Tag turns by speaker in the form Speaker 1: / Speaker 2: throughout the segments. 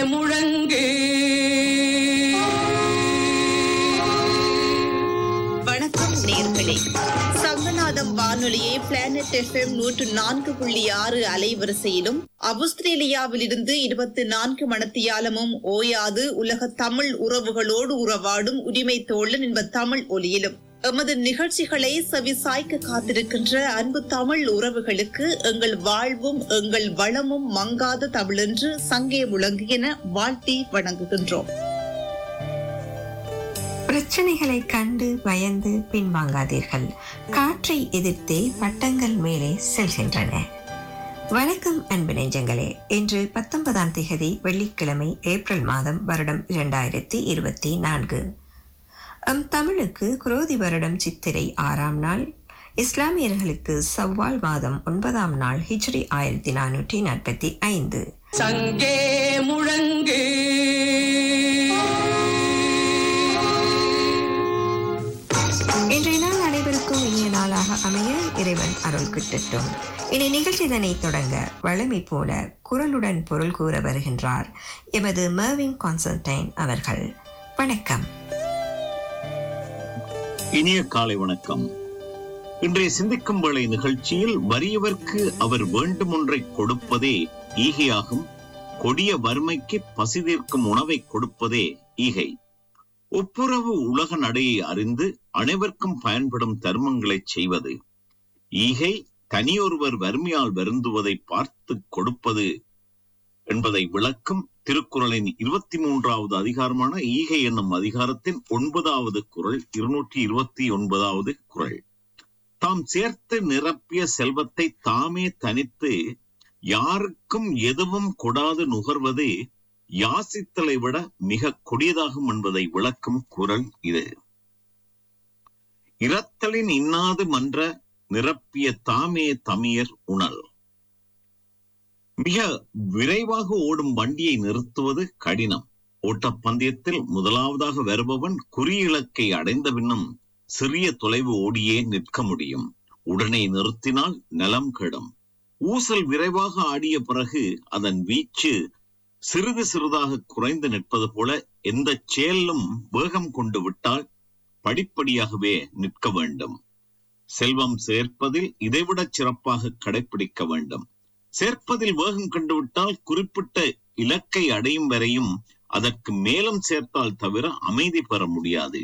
Speaker 1: முழங்கு
Speaker 2: வணக்கம் நேர்களே சங்கநாதம் வானொலியை பிளானட் எஃப்எம் நூற்று நான்கு புள்ளி ஆறு அலைவரிசையிலும் அவுஸ்திரேலியாவிலிருந்து இருபத்தி நான்கு மணத்தியாலமும் ஓயாது உலக தமிழ் உறவுகளோடு உறவாடும் உரிமை தோழன் என்ப தமிழ் ஒலியிலும் எமது நிகழ்ச்சிகளை செவிசாய்க்க காத்திருக்கின்ற அன்பு தமிழ் உறவுகளுக்கு எங்கள் வாழ்வும் எங்கள் வளமும் மங்காத தமிழென்று சங்கே முழங்குகின வாழ்த்தி வணங்குகின்றோம்
Speaker 3: பிரச்சனைகளை கண்டு பயந்து பின்வாங்காதீர்கள் காற்றை எதிர்த்தே பட்டங்கள் மேலே செல்கின்றன வணக்கம் அன்பு நெஞ்சங்களே இன்று பத்தொன்பதாம் திகதி வெள்ளிக்கிழமை ஏப்ரல் மாதம் வருடம் இரண்டாயிரத்தி இருபத்தி நான்கு அம் தமிழுக்கு குரோதி வருடம் சித்திரை ஆறாம் நாள் இஸ்லாமியர்களுக்கு சவ்வால் மாதம் ஒன்பதாம் நாள் ஹிஜ்ரி ஆயிரத்தி நானூற்றி நாற்பத்தி ஐந்து
Speaker 1: சங்கே முழங்கு
Speaker 3: இன்றைய நாள் அனைவருக்கும் இனிய நாளாக அமைய இறைவன் அருள் கிட்டட்டும் இனி நிகழ்ச்சிதனை தொடங்க வழமை போல குரலுடன் பொருள் கூற வருகின்றார் எமது மர்வின் கான்சன்டைன் அவர்கள் வணக்கம்
Speaker 4: இனிய காலை வணக்கம் இன்றைய சிந்திக்கும் வேளை நிகழ்ச்சியில் வறியவர்க்கு அவர் வேண்டுமொன்றை கொடுப்பதே ஈகையாகும் கொடிய வறுமைக்கு பசி தீர்க்கும் உணவை கொடுப்பதே ஈகை ஒப்புரவு உலக நடையை அறிந்து அனைவருக்கும் பயன்படும் தர்மங்களைச் செய்வது ஈகை தனியொருவர் வறுமையால் வருந்துவதை பார்த்து கொடுப்பது என்பதை விளக்கும் திருக்குறளின் இருபத்தி மூன்றாவது அதிகாரமான ஈகை என்னும் அதிகாரத்தின் ஒன்பதாவது குறள் இருநூற்றி இருபத்தி ஒன்பதாவது குறள் தாம் சேர்த்து நிரப்பிய செல்வத்தை தாமே தனித்து யாருக்கும் எதுவும் கொடாது நுகர்வது யாசித்தலை விட மிக கொடியதாகும் என்பதை விளக்கும் குறள் இது இரத்தலின் இன்னாது மன்ற நிரப்பிய தாமே தமியர் உணல் மிக விரைவாக ஓடும் வண்டியை நிறுத்துவது கடினம் ஓட்டப்பந்தயத்தில் முதலாவதாக வருபவன் குறி இலக்கை அடைந்த பின்னும் சிறிய தொலைவு ஓடியே நிற்க முடியும் உடனே நிறுத்தினால் நிலம் கெடும் ஊசல் விரைவாக ஆடிய பிறகு அதன் வீச்சு சிறிது சிறிதாக குறைந்து நிற்பது போல எந்த செயலும் வேகம் கொண்டு விட்டால் படிப்படியாகவே நிற்க வேண்டும் செல்வம் சேர்ப்பதில் இதைவிட சிறப்பாக கடைபிடிக்க வேண்டும் சேர்ப்பதில் வேகம் கண்டுவிட்டால் குறிப்பிட்ட இலக்கை அடையும் வரையும் அதற்கு மேலும் சேர்த்தால் தவிர அமைதி பெற முடியாது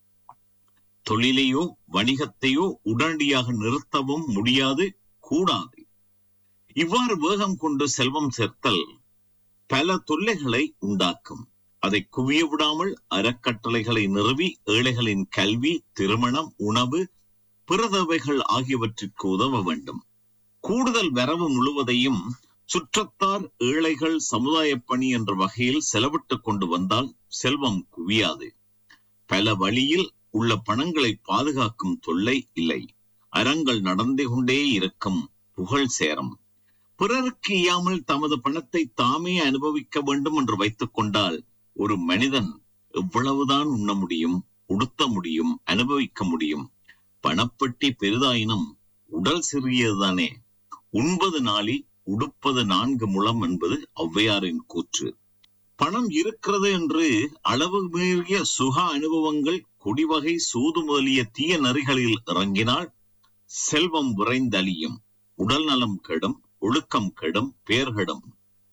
Speaker 4: தொழிலையோ வணிகத்தையோ உடனடியாக நிறுத்தவும் முடியாது கூடாது இவ்வாறு வேகம் கொண்டு செல்வம் சேர்த்தல் பல தொல்லைகளை உண்டாக்கும் அதை குவிய விடாமல் அறக்கட்டளைகளை நிறுவி ஏழைகளின் கல்வி திருமணம் உணவு பிறதவைகள் ஆகியவற்றிற்கு உதவ வேண்டும் கூடுதல் வரவு முழுவதையும் சுற்றத்தார் ஏழைகள் சமுதாய பணி என்ற வகையில் செலவிட்டுக் கொண்டு வந்தால் செல்வம் குவியாது பல வழியில் உள்ள பணங்களை பாதுகாக்கும் தொல்லை இல்லை அறங்கள் நடந்து கொண்டே இருக்கும் புகழ் சேரும் பிறருக்கு இயாமல் தமது பணத்தை தாமே அனுபவிக்க வேண்டும் என்று வைத்துக் கொண்டால் ஒரு மனிதன் எவ்வளவுதான் உண்ண முடியும் உடுத்த முடியும் அனுபவிக்க முடியும் பணப்பெட்டி பெரிதாயினும் உடல் சிறியதுதானே உண்பது நாளி உடுப்பது நான்கு முழம் என்பது ஔவையாரின் கூற்று பணம் இருக்கிறது என்று அளவு மீறிய சுக அனுபவங்கள் குடிவகை சூது முதலிய தீய நெறிகளில் இறங்கினால் செல்வம் விரைந்தழியும் உடல் நலம் கெடும் ஒழுக்கம் கெடும் பேர் கெடும்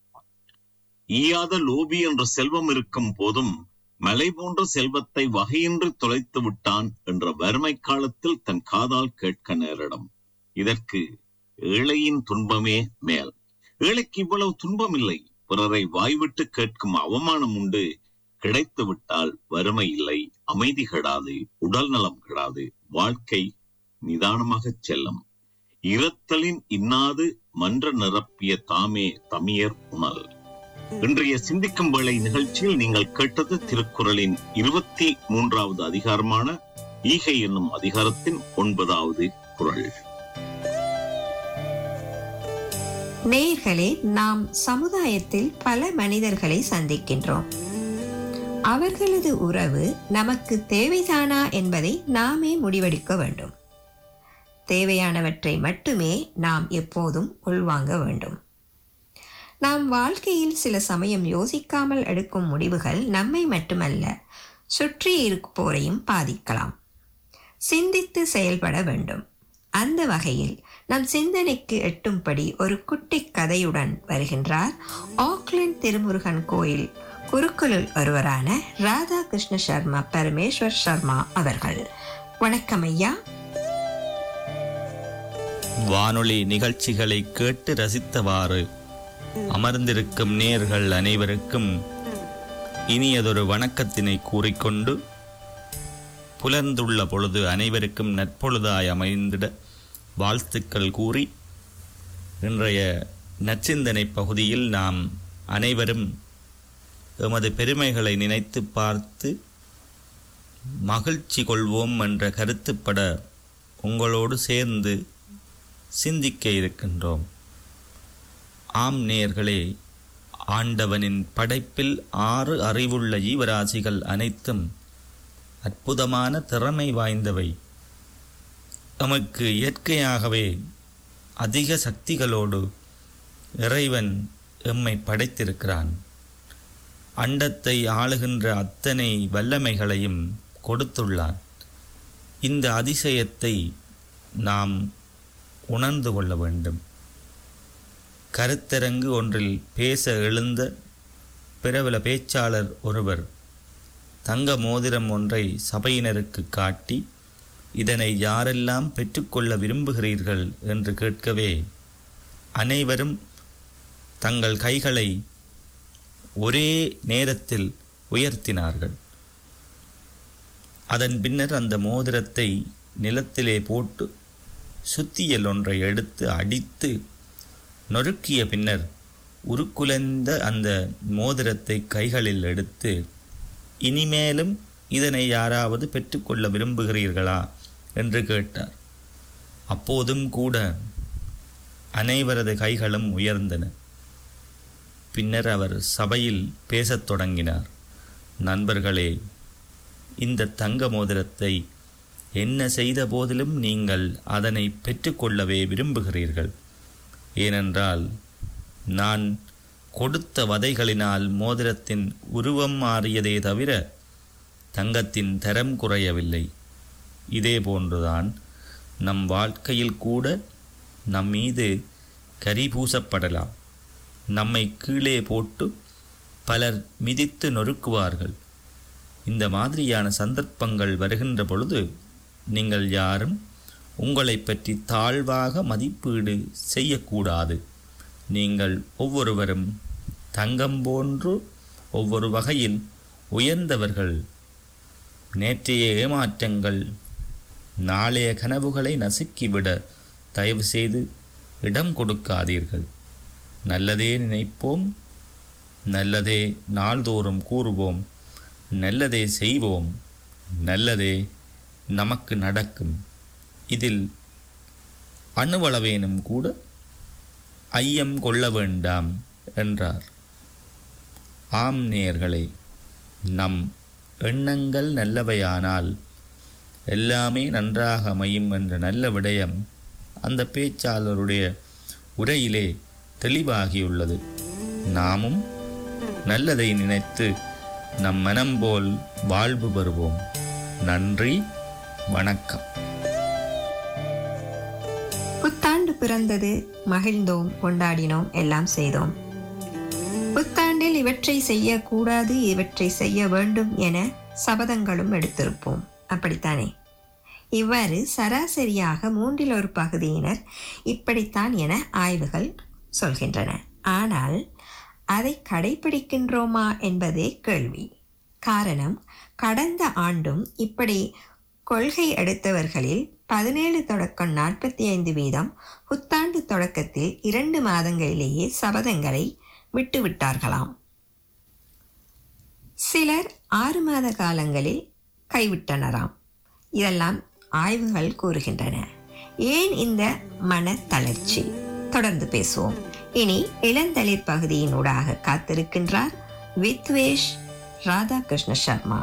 Speaker 4: ஈயாத லோபி என்ற செல்வம் இருக்கும் போதும் மலை போன்ற செல்வத்தை வகையின்றி தொலைத்து விட்டான் என்ற வறுமை காலத்தில் தன் காதால் கேட்க நேரிடும் இதற்கு ஏழையின் துன்பமே மேல் ஏழைக்கு இவ்வளவு துன்பம் இல்லை பிறரை வாய்விட்டு கேட்கும் அவமானம் உண்டு கிடைத்து விட்டால் வறுமை இல்லை அமைதி கெடாது உடல் நலம் கெடாது வாழ்க்கை நிதானமாக செல்லும் இரத்தலின் இன்னாது மன்ற நிரப்பிய தாமே தமியர் உணல் இன்றைய சிந்திக்கும் வேளை நிகழ்ச்சியில் நீங்கள் கேட்டது திருக்குறளின் இருபத்தி மூன்றாவது அதிகாரமான ஈகை என்னும் அதிகாரத்தின் ஒன்பதாவது குறள்
Speaker 3: நேயர்களே நாம் சமுதாயத்தில் பல மனிதர்களை சந்திக்கின்றோம் அவர்களது உறவு நமக்கு தேவைதானா என்பதை நாமே முடிவெடுக்க வேண்டும் தேவையானவற்றை மட்டுமே நாம் எப்போதும் உள்வாங்க வேண்டும் நாம் வாழ்க்கையில் சில சமயம் யோசிக்காமல் எடுக்கும் முடிவுகள் நம்மை மட்டுமல்ல சுற்றி இருப்போரையும் பாதிக்கலாம் சிந்தித்து செயல்பட வேண்டும் அந்த வகையில் நம் சிந்தனைக்கு எட்டும்படி ஒரு குட்டி கதையுடன் வருகின்றார் ஆக்லண்ட் திருமுருகன் கோயில் குருக்களுள் ஒருவரான ராதாகிருஷ்ண சர்மா பரமேஸ்வர் சர்மா அவர்கள் வணக்கம் ஐயா
Speaker 5: வானொலி நிகழ்ச்சிகளை கேட்டு ரசித்தவாறு அமர்ந்திருக்கும் நேர்கள் அனைவருக்கும் இனியதொரு வணக்கத்தினை கூறிக்கொண்டு புலர்ந்துள்ள பொழுது அனைவருக்கும் நற்பொழுதாய் அமைந்திட வாழ்த்துக்கள் கூறி இன்றைய நச்சிந்தனை பகுதியில் நாம் அனைவரும் எமது பெருமைகளை நினைத்து பார்த்து மகிழ்ச்சி கொள்வோம் என்ற கருத்துப்பட உங்களோடு சேர்ந்து சிந்திக்க இருக்கின்றோம் ஆம் நேயர்களே ஆண்டவனின் படைப்பில் ஆறு அறிவுள்ள ஜீவராசிகள் அனைத்தும் அற்புதமான திறமை வாய்ந்தவை நமக்கு இயற்கையாகவே அதிக சக்திகளோடு இறைவன் எம்மை படைத்திருக்கிறான் அண்டத்தை ஆளுகின்ற அத்தனை வல்லமைகளையும் கொடுத்துள்ளான் இந்த அதிசயத்தை நாம் உணர்ந்து கொள்ள வேண்டும் கருத்தரங்கு ஒன்றில் பேச எழுந்த பிரபல பேச்சாளர் ஒருவர் தங்க மோதிரம் ஒன்றை சபையினருக்கு காட்டி இதனை யாரெல்லாம் பெற்றுக்கொள்ள விரும்புகிறீர்கள் என்று கேட்கவே அனைவரும் தங்கள் கைகளை ஒரே நேரத்தில் உயர்த்தினார்கள் அதன் பின்னர் அந்த மோதிரத்தை நிலத்திலே போட்டு சுத்தியல் ஒன்றை எடுத்து அடித்து நொறுக்கிய பின்னர் உருக்குலைந்த அந்த மோதிரத்தை கைகளில் எடுத்து இனிமேலும் இதனை யாராவது பெற்றுக்கொள்ள விரும்புகிறீர்களா என்று கேட்டார் அப்போதும் கூட அனைவரது கைகளும் உயர்ந்தன பின்னர் அவர் சபையில் பேசத் தொடங்கினார் நண்பர்களே இந்த தங்க மோதிரத்தை என்ன செய்த போதிலும் நீங்கள் அதனை பெற்றுக்கொள்ளவே விரும்புகிறீர்கள் ஏனென்றால் நான் கொடுத்த வதைகளினால் மோதிரத்தின் உருவம் மாறியதே தவிர தங்கத்தின் தரம் குறையவில்லை இதே போன்றுதான் நம் வாழ்க்கையில் கூட நம் மீது கரி பூசப்படலாம் நம்மை கீழே போட்டு பலர் மிதித்து நொறுக்குவார்கள் இந்த மாதிரியான சந்தர்ப்பங்கள் வருகின்ற பொழுது நீங்கள் யாரும் உங்களை பற்றி தாழ்வாக மதிப்பீடு செய்யக்கூடாது நீங்கள் ஒவ்வொருவரும் தங்கம் போன்று ஒவ்வொரு வகையில் உயர்ந்தவர்கள் நேற்றைய ஏமாற்றங்கள் நாளைய கனவுகளை நசுக்கிவிட தயவு செய்து இடம் கொடுக்காதீர்கள் நல்லதே நினைப்போம் நல்லதே நாள்தோறும் கூறுவோம் நல்லதே செய்வோம் நல்லதே நமக்கு நடக்கும் இதில் அணுவளவேனும் கூட ஐயம் கொள்ள வேண்டாம் என்றார் ஆம் நேயர்களே நம் எண்ணங்கள் நல்லவையானால் எல்லாமே நன்றாக அமையும் என்ற நல்ல விடயம் அந்த பேச்சாளருடைய உரையிலே தெளிவாகியுள்ளது நாமும் நல்லதை நினைத்து நம் மனம் போல் வாழ்வு பெறுவோம் நன்றி வணக்கம்
Speaker 3: புத்தாண்டு பிறந்தது மகிழ்ந்தோம் கொண்டாடினோம் எல்லாம் செய்தோம் புத்தாண்டில் இவற்றை செய்யக்கூடாது இவற்றை செய்ய வேண்டும் என சபதங்களும் எடுத்திருப்போம் அப்படித்தானே இவ்வாறு சராசரியாக மூன்றில் ஒரு பகுதியினர் இப்படித்தான் என ஆய்வுகள் சொல்கின்றன ஆனால் அதை கடைபிடிக்கின்றோமா என்பதே கேள்வி காரணம் கடந்த ஆண்டும் இப்படி கொள்கை எடுத்தவர்களில் பதினேழு தொடக்கம் நாற்பத்தி ஐந்து வீதம் புத்தாண்டு தொடக்கத்தில் இரண்டு மாதங்களிலேயே சபதங்களை விட்டுவிட்டார்களாம் சிலர் ஆறு மாத காலங்களில் கைவிட்டனராம் இதெல்லாம் ஆய்வுகள் கூறுகின்றன ஏன் இந்த மன தளர்ச்சி தொடர்ந்து பேசுவோம் இனி இளந்தளிர் பகுதியினூடாக காத்திருக்கின்றார் வித்வேஷ் ராதாகிருஷ்ண சர்மா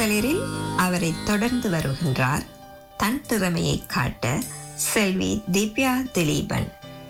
Speaker 3: பட்டமளிரில் அவரை தொடர்ந்து வருகின்றார் தன் திறமையை காட்ட செல்வி திவ்யா திலீபன்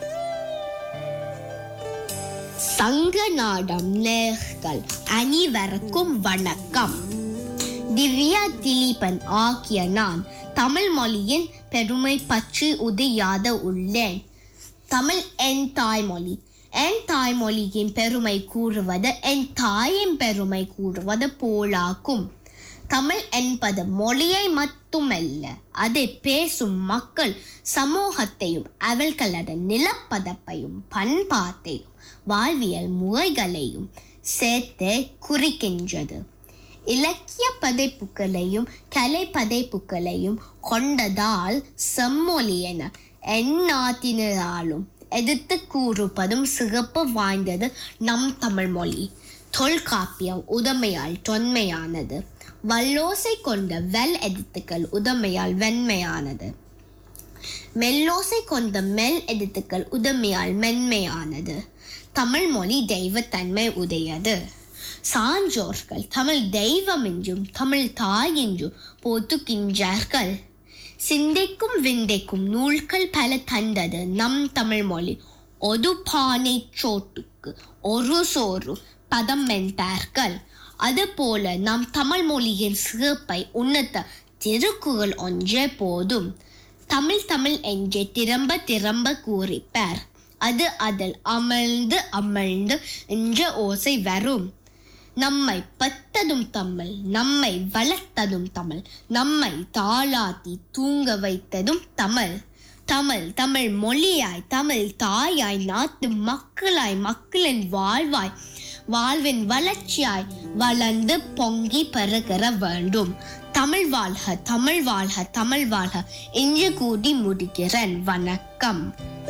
Speaker 6: சங்க நாடம் நேர்கள் அனைவருக்கும் வணக்கம் திவ்யா திலீபன் ஆகிய நான் தமிழ் மொழியின் பெருமை பற்றி உதையாத உள்ளேன் தமிழ் என் தாய்மொழி என் தாய்மொழியின் பெருமை கூறுவது என் தாயின் பெருமை கூறுவது போலாகும் தமிழ் என்பது மொழியை மட்டுமல்ல அதை பேசும் மக்கள் சமூகத்தையும் அவர்களது நிலப்பதப்பையும் பண்பாட்டையும் வாழ்வியல் முறைகளையும் சேர்த்து குறிக்கின்றது இலக்கிய படைப்புகளையும் கலை படைப்புகளையும் கொண்டதால் செம்மொழி என எந்நாட்டினராலும் எதிர்த்து கூறுவதும் சிறப்பு வாய்ந்தது நம் தமிழ் மொழி தொல்காப்பியம் உதமையால் தொன்மையானது வல்லோசை கொண்ட வெல் எதிர்த்துக்கள் உதமையால் வெண்மையானது மெல்லோசை கொண்ட மெல் எதிர்த்துக்கள் உதமையால் மென்மையானது தமிழ் மொழி தெய்வத்தன்மை உடையது சான்றோர்கள் தமிழ் தெய்வம் என்றும் தமிழ் தாய் என்றும் போற்றுகின்றார்கள் சிந்தைக்கும் விந்தைக்கும் நூல்கள் பல தந்தது நம் தமிழ் மொழி ஒரு பானை சோட்டுக்கு ஒரு சோறு பதம் என்பார்கள் அதுபோல நம் தமிழ் மொழியின் சிறப்பை உணர்த்த திருக்குறள் ஒன்றே போதும் தமிழ் தமிழ் என்று திரும்ப திரும்ப கூறிப்பார் அது அதில் அமர்ந்து அமர்ந்து என்ற ஓசை வரும் நம்மை பத்ததும் தமிழ் நம்மை வளர்த்ததும் தமிழ் நம்மை தாளாத்தி தூங்க வைத்ததும் தமிழ் தமிழ் தமிழ் மொழியாய் தமிழ் தாயாய் நாட்டு மக்களாய் மக்களின் வாழ்வாய் வாழ்வின் வளர்ச்சியாய் வளர்ந்து பொங்கி பெருகிற வேண்டும் தமிழ் வாழ்க தமிழ் வாழ்க தமிழ் வாழ்க இன்று கூடி முடிக்கிறேன் வணக்கம்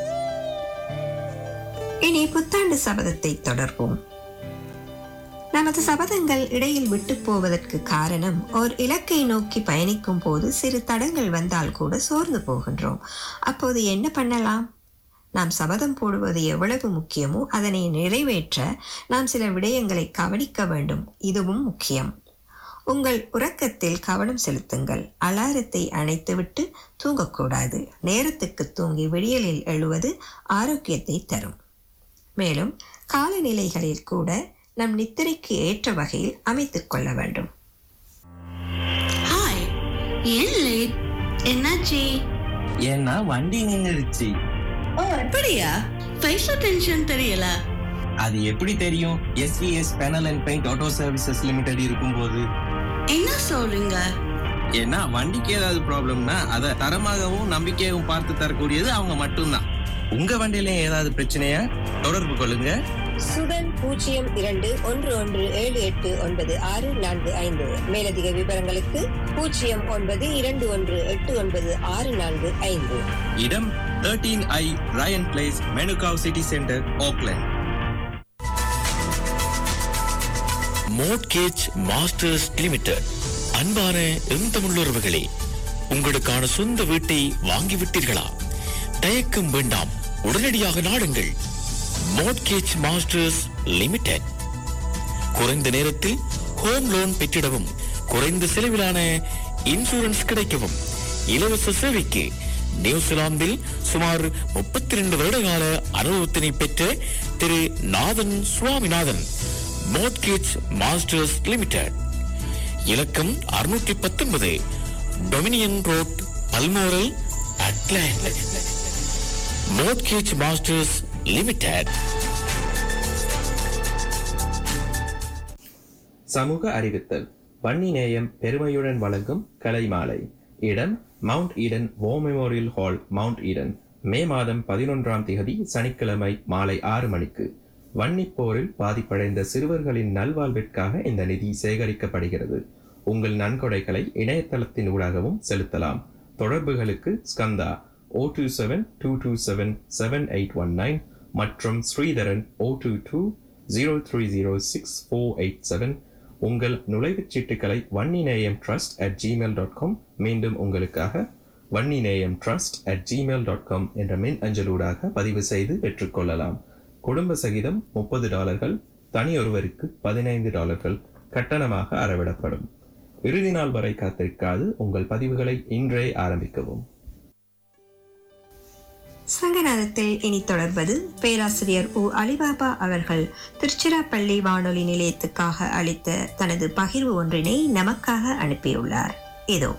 Speaker 3: இனி புத்தாண்டு சபதத்தை தொடர்வோம் நமது சபதங்கள் இடையில் விட்டு போவதற்கு காரணம் ஓர் இலக்கை நோக்கி பயணிக்கும் போது சிறு தடங்கள் வந்தால் கூட சோர்ந்து போகின்றோம் அப்போது என்ன பண்ணலாம் நாம் சபதம் போடுவது எவ்வளவு முக்கியமோ அதனை நிறைவேற்ற நாம் சில விடயங்களை கவனிக்க வேண்டும் இதுவும் முக்கியம் உங்கள் உறக்கத்தில் கவனம் செலுத்துங்கள் அலாரத்தை அணைத்துவிட்டு தூங்கக்கூடாது நேரத்துக்கு தூங்கி விடியலில் எழுவது ஆரோக்கியத்தை தரும் மேலும் காலநிலைகளில் கூட நம் நித்திரைக்கு ஏற்ற வகையில் அமைத்துக் கொள்ள வேண்டும்
Speaker 7: ஹாய் ஏன் லேட் என்னாச்சு
Speaker 8: ஏன்னா வண்டி நின்னுடுச்சு
Speaker 7: ஓ அப்படியா பைசா டென்ஷன் தெரியல
Speaker 8: அது எப்படி தெரியும் SVS panel and paint auto services limited இருக்கும்போது
Speaker 7: என்ன சொல்றீங்க
Speaker 8: ஏன்னா வண்டிக்கு ஏதாவது ப்ராப்ளம்னா அதை தரமாகவும் நம்பிக்கையாகவும் பார்த்து தரக்கூடியது அவங்க மட்டும்தான் உங்க வண்டியில ஏதாவது பிரச்சனையா தொடர்பு கொள்ளுங்க
Speaker 9: சுடன் பூஜ்ஜியம் இரண்டு ஒன்று ஒன்று ஏழு எட்டு ஒன்பது ஆறு நான்கு ஐந்து மேலதிக விவரங்களுக்கு பூஜ்ஜியம் ஒன்பது இரண்டு ஒன்று எட்டு ஒன்பது ஆறு நான்கு ஐந்து
Speaker 8: இடம் தேர்ட்டீன் ஐ Ryan place Manukau city centre Auckland
Speaker 10: mortgage masters limited அன்பான எந்தமுள்ளுறவுகளே உங்களுக்கான சொந்த வீட்டை வாங்கிவிட்டீர்களா தயக்கம் வேண்டாம் உடனடியாக நாடுங்கள் மோட்கேஜ் மாஸ்டர்ஸ் லிமிடெட் குறைந்த நேரத்தில் ஹோம் லோன் பெற்றிடவும் குறைந்த செலவிலான இன்சூரன்ஸ் கிடைக்கவும் இலவச சேவைக்கு நியூசிலாந்தில் சுமார் முப்பத்தி ரெண்டு வருடகால அனுபவத்தினை பெற்ற Thiru Nathan Swaminathan mortgage masters limited இலக்கம் அறுநூற்றி பத்தொன்பது Dominion road Balmoral Auckland mortgage masters limited
Speaker 8: சமூக அறிவித்தல் வன்னி நேயம் பெருமையுடன் வழங்கும் கலைமாலை இடம் mount Eden war memorial hall mount Eden May மாதம் பதினொன்றாம் திகதி சனிக்கிழமை மாலை ஆறு மணிக்கு வன்னிப் போரில் பாதிப்படைந்த சிறுவர்களின் நல்வாழ்விற்காக இந்த நிதி சேகரிக்கப்படுகிறது உங்கள் நன்கொடைகளை இணையதளத்தின் ஊடாகவும் செலுத்தலாம் தொடர்புகளுக்கு Skanda O two seven two two seven seven eight one nine மற்றும் Sridharan O two two zero three zero six four eight seven உங்கள் நுழைவுச் சீட்டுகளை Vanni Neyam trust at gmail dot com மீண்டும் உங்களுக்காக Vanni Neyam trust at gmail dot com என்ற மின் அஞ்சலூடாக பதிவு செய்து பெற்றுக்கொள்ளலாம் குடும்ப சகிதம் முப்பது டாலர்கள் தனியொருவருக்கு பதினைந்து டாலர்கள் கட்டணமாக அறவிடப்படும் இறுதி நாள் வரை காத்திருக்காது உங்கள் பதிவுகளை இன்றே ஆரம்பிக்கவும்
Speaker 3: சங்கநாதத்தில் இனி தொடர்வது பேராசிரியர் உ அலிபாபா அவர்கள் திருச்சிராப்பள்ளி வானொலி நிலையத்துக்காக அளித்த தனது பகிர்வு ஒன்றினை நமக்காக அனுப்பியுள்ளார் இதோ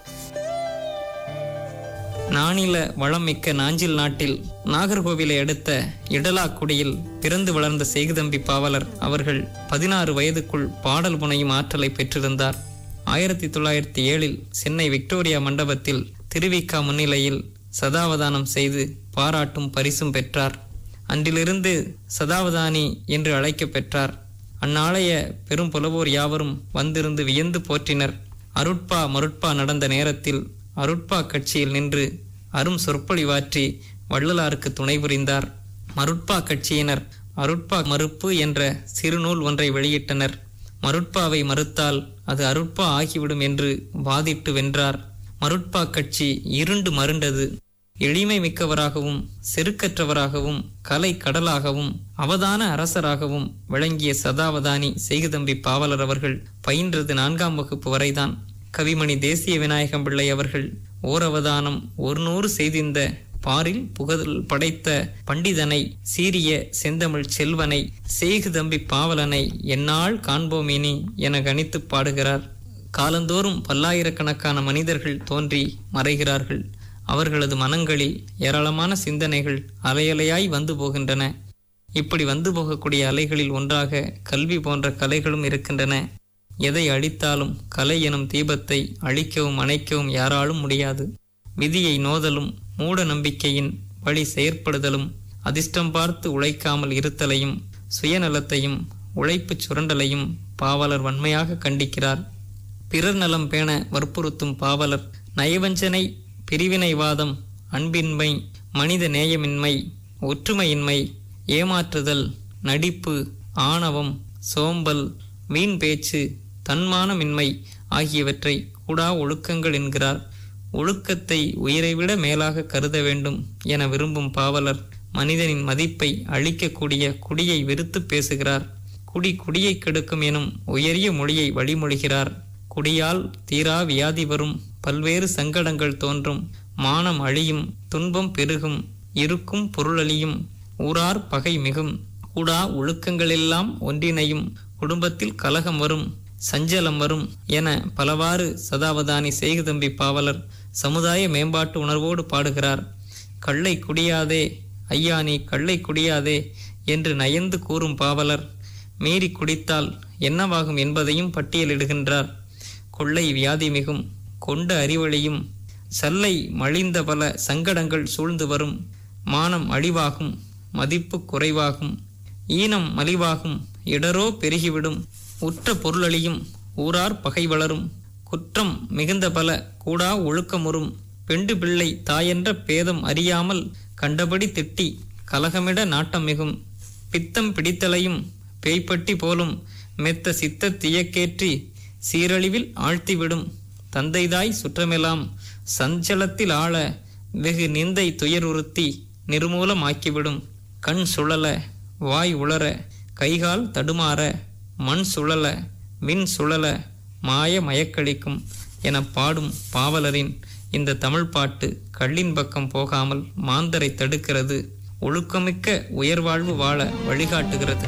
Speaker 11: நாணில வளமிக்க நாஞ்சில் நாட்டில் நாகர்கோவிலை அடுத்த இடலாக்குடியில் பிறந்து வளர்ந்த செய்குதம்பி பாவலர் அவர்கள் பதினாறு வயதுக்குள் பாடல் புனையும் ஆற்றலை பெற்றிருந்தார் ஆயிரத்தி தொள்ளாயிரத்தி ஏழில் சென்னை விக்டோரியா மண்டபத்தில் திருவிக்கா முன்னிலையில் சதாவதானம் செய்து பாராட்டும் பரிசும் பெற்றார் அன்றிலிருந்து சதாவதானி என்று அழைக்கப் பெற்றார் அந்நாளைய பெரும் புலவோர் யாவரும் வந்திருந்து வியந்து போற்றினர் அருட்பா மருட்பா நடந்த நேரத்தில் அருட்பா கட்சியில் நின்று அரும் சொற்பொழிவாற்றி வள்ளலாருக்கு துணை புரிந்தார் மருட்பா கட்சியினர் அருட்பா மறுப்பு என்ற சிறுநூல் ஒன்றை வெளியிட்டனர் மருட்பாவை மறுத்தால் அது அருட்பா ஆகிவிடும் என்று வாதிட்டு வென்றார் மருட்பா கட்சி இருண்டு மருண்டது எளிமை மிக்கவராகவும் செருக்கற்றவராகவும் கலை கடலாகவும் அவதான அரசராகவும் விளங்கிய சதாவதானி செய்குதம்பி பாவலர் அவர்கள் பயின்றது நான்காம் வகுப்பு வரைதான் கவிமணி தேசிய விநாயகம் பிள்ளை அவர்கள் ஓரவதானம் ஒரு நூறு செய்திருந்த பாரில் புகழ் படைத்த பண்டிதனை சீரிய செந்தமிழ் செல்வனை செய்குதம்பி பாவலனை என்னால் காண்போமினி என கணித்து பாடுகிறார் காலந்தோறும் பல்லாயிரக்கணக்கான மனிதர்கள் தோன்றி மறைகிறார்கள் அவர்களது மனங்களில் ஏராளமான சிந்தனைகள் அலையலையாய் வந்து போகின்றன இப்படி வந்து போகக்கூடிய அலைகளில் ஒன்றாக கல்வி போன்ற கலைகளும் இருக்கின்றன எதை அழித்தாலும் கலை எனும் தீபத்தை அழிக்கவும் அணைக்கவும் யாராலும் முடியாது விதியை நோதலும் மூட நம்பிக்கையின் வழி செயற்படுதலும் அதிர்ஷ்டம் பார்த்து உழைக்காமல் இருத்தலையும் சுயநலத்தையும் உழைப்புச் சுரண்டலையும் பாவலர் வன்மையாக கண்டிக்கிறார் பிறர் நலம் பேண வற்புறுத்தும் பாவலர் நயவஞ்சனை பிரிவினைவாதம் அன்பின்மை மனித நேயமின்மை ஒற்றுமையின்மை ஏமாற்றுதல் நடிப்பு ஆணவம் சோம்பல் வீண் பேச்சு தன்மானமின்மை ஆகியவற்றை கூடா ஒழுக்கங்கள் என்கிறார் ஒழுக்கத்தை உயிரைவிட மேலாக கருத வேண்டும் என விரும்பும் பாவலர் மனிதனின் மதிப்பை அழிக்கக்கூடிய குடியை வெறுத்து பேசுகிறார் குடி குடியை கெடுக்கும் எனும் உயரிய மொழியை வழிமொழிகிறார் குடியால் தீரா வியாதி வரும் பல்வேறு சங்கடங்கள் தோன்றும் மானம் அழியும் துன்பம் பெருகும் இருக்கும் பொருளழியும் ஊரார் பகை மிகும் கூடா ஒழுக்கங்களெல்லாம் ஒன்றினையும் குடும்பத்தில் கலகம் வரும் சஞ்சலம் வரும் என பலவாறு சதாவதானி செய்குதம்பி பாவலர் சமுதாய மேம்பாட்டு உணர்வோடு பாடுகிறார் கள்ளை குடியாதே ஐயா நீ கள்ளை குடியாதே என்று நயந்து கூறும் பாவலர் மீறி குடித்தால் என்னவாகும் என்பதையும் பட்டியலிடுகின்றார் கொள்ளை வியாதி மிகும் கொண்ட அறிவழியும் சல்லை மழிந்த பல சங்கடங்கள் சூழ்ந்து வரும் மானம் அழிவாகும் மதிப்பு குறைவாகும் ஈனம் மலிவாகும் இடரோ பெருகிவிடும் உற்ற பொருளழியும் ஊரார் பகை வளரும் குற்றம் மிகுந்த பல கூடா ஒழுக்கமுறும் பெண்டு பிள்ளை தாயென்ற பேதம் அறியாமல் கண்டபடி திட்டி கலகமிட நாட்டம் மிகும் பித்தம் பிடித்தலையும் பேய்ப்பட்டி போலும் மெத்த சித்த தியக்கேற்றி சீரழிவில் ஆழ்த்திவிடும் தந்தைதாய் சுற்றமெல்லாம் சஞ்சலத்தில் ஆள வெகு நிந்தை துயருறுத்தி நிர்மூலமாக்கிவிடும் கண் சுழல வாய் உளர கைகால் தடுமாற மண் சுழல மின் சுழல மாய மயக்களிக்கும் என பாடும் பாவலரின் இந்த தமிழ் பாட்டு கள்ளின் பக்கம் போகாமல் மாந்தரை தடுக்கிறது ஒழுக்கமிக்க உயர்வாழ்வு வாழ வழிகாட்டுகிறது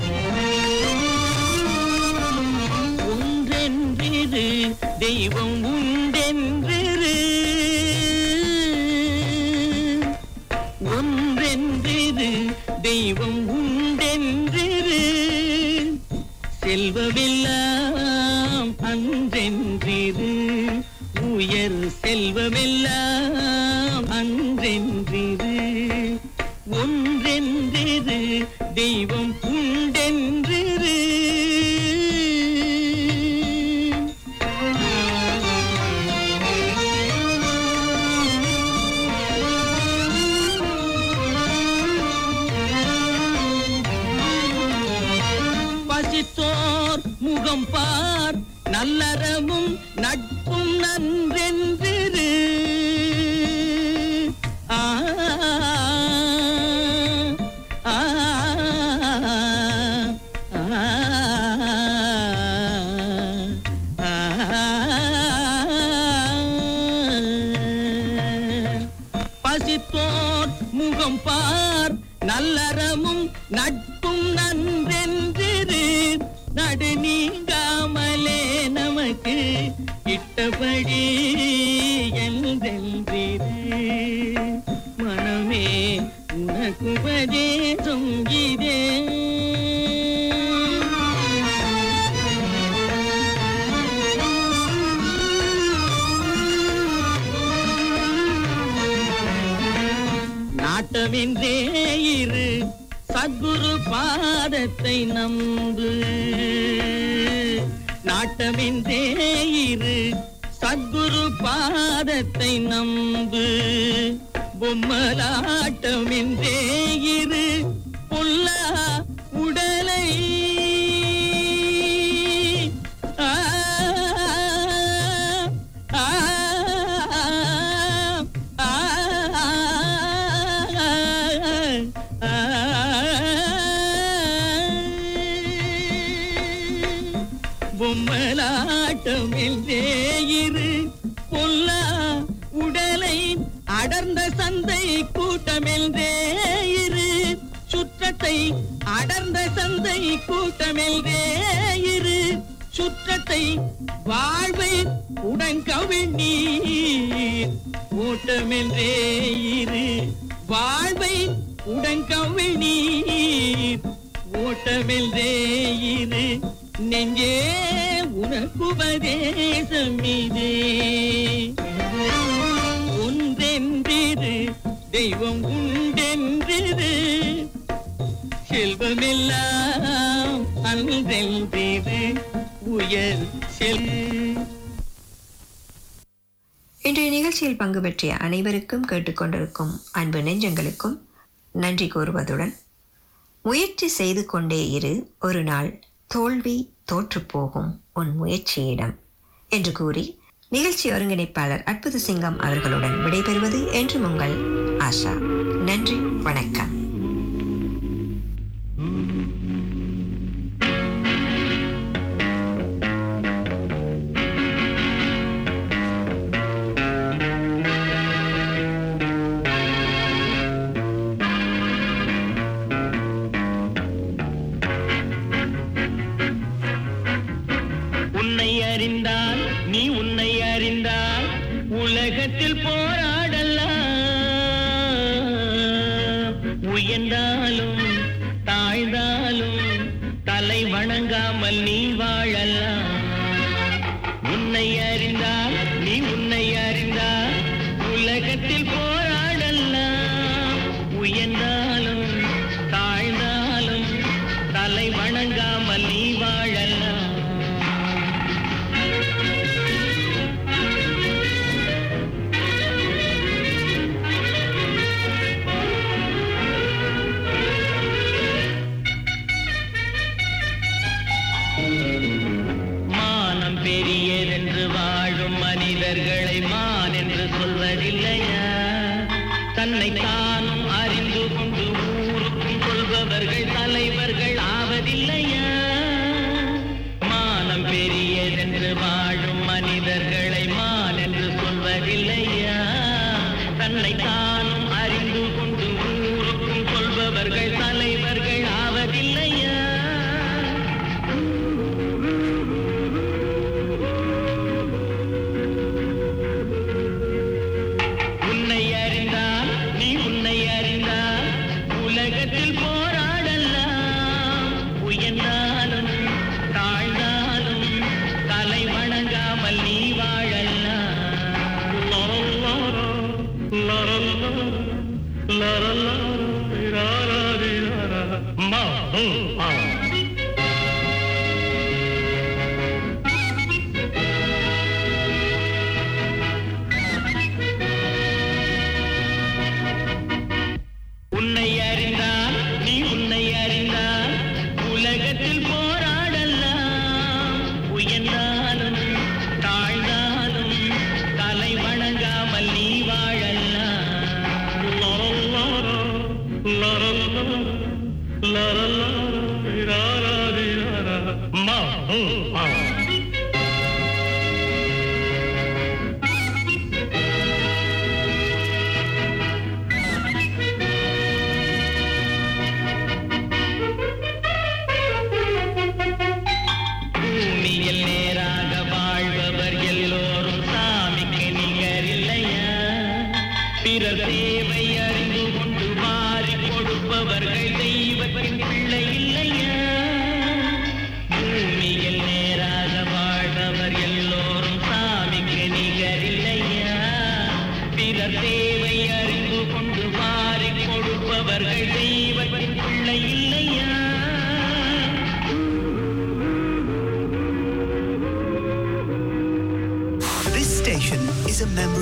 Speaker 1: ஒன்றென்றிரு தெய்வம் உண்டென்றிரு ஒன்றென்றிரு தெய்வம் உண்டென்றிரு செல்வமெல்லாம் அன்றென்றிரு உயர் செல்வமெல்லாம் அன்றென்றிரு ஒன்றென்றிரு தெய்வம் உண்டென்றிரு பசித்தோர் முகம் பார் நல்லறமும் நட்பும் நன்றென்றிரு ஆ ஆ, ஆ, ஆ, நட்பும் நன்றென்றிரு நடு நீங்காமலே நமக்கு இட்டபடி என்றென்றிரு மனமே உனக்கு உபதேசம் இதே நாட்டமென்றே இரு சத்குரு பாதத்தை நம்பு நாட்டமென்றே இரு சத்குரு பாதத்தை நம்பு பொம்மலாட்டமென்றே இரு பொல்லா உடலை ஆ ஆ ஆ பொம்மலாட்டம் என்றே இரு பொல்லா உடலை அடர்ந்த சந்தை கூட்டம் என்றே இரு சுற்றத்தை அடர்ந்த சந்தை கூட்டம் என்றே இரு சுற்றத்தை வாழ்வை உடன்கவிழ் நீர் ஓட்டமென்றே இரு வாழ்வை உடன்கவிழ் நீர் ஓட்டமென்றே இரு நெஞ்சே உனக்குபதேசம் இதே ஒன்றென்றிரு தெய்வம் உண்டென்றிரு செல்வமெல்லாம் அன்றென்றிரு உயர் செல்
Speaker 3: இன்றைய நிகழ்ச்சியில் பங்கு பெற்றிய அனைவருக்கும் கேட்டுக்கொண்டிருக்கும் அன்பு நெஞ்சங்களுக்கும் நன்றி கூறுவதுடன் முயற்சி செய்து கொண்டே இரு ஒரு நாள் தோல்வி தோற்றுப்போகும் உன் முயற்சியிடம் என்று கூறி நிகழ்ச்சி ஒருங்கிணைப்பாளர் அற்புத சிங்கம் அவர்களுடன் விடைபெறுவது என்றும் உங்கள் ஆஷா நன்றி வணக்கம்
Speaker 1: உன்னை அறிந்தால் நீ உன்னை அறிந்தால் உலகத்தில் போராடலாம் உயர்ந்தாலும் தாழ்ந்தாலும் தலை வணங்காமல் நீ வாழலாம் உன்னை அறிந்தால் நீ உன்னை அறிந்தால் உலகத்தில் போராடலாம் உயர்ந்தாலும் தாழ்ந்தாலும் தலை வணங்காமல் நீ வாழலாம் மானம் பெரியதென்று வாழும் மனிதர்களை மான் என்று சொல்வதில்லையா தன்னை தானும் அறிந்து கொண்டு ஊருக்கும் கொள்பவர்கள் தலைவர்கள் ஆவதில்லையா மானம் பெரியதென்று வாழும் மனிதர்களை மான் என்று சொல்வதில்லையா தன்னை தானும் அறிந்து கொண்டு ஊருக்கும் கொள்பவர்கள் தலைவர்கள் ஆவதில்லையா உன்னை அறிந்தால் நீ உன்னை அறிந்தால் உலகத்தில் போராடலாம் உயர்ந்தாலும் தாழ்ந்தாலும் தலை வணங்காமல் நீ வாழலாம் லரோ, லரோ, லரோ, பிறர் தேவை அறிந்து கொண்டு வாரி கொடுப்பவர்கள் தெய்வத்தின் பிள்ளை இல்லையா பூமியில் நேராக வாழ்பவர் எல்லோரும் சாமிக்கு நிகரில்லையா பிறர் தேவை அறிந்து கொண்டு வாரி கொடுப்பவர்கள் தெய்வத்தின் பிள்ளை இல்லையா
Speaker 12: This station is a member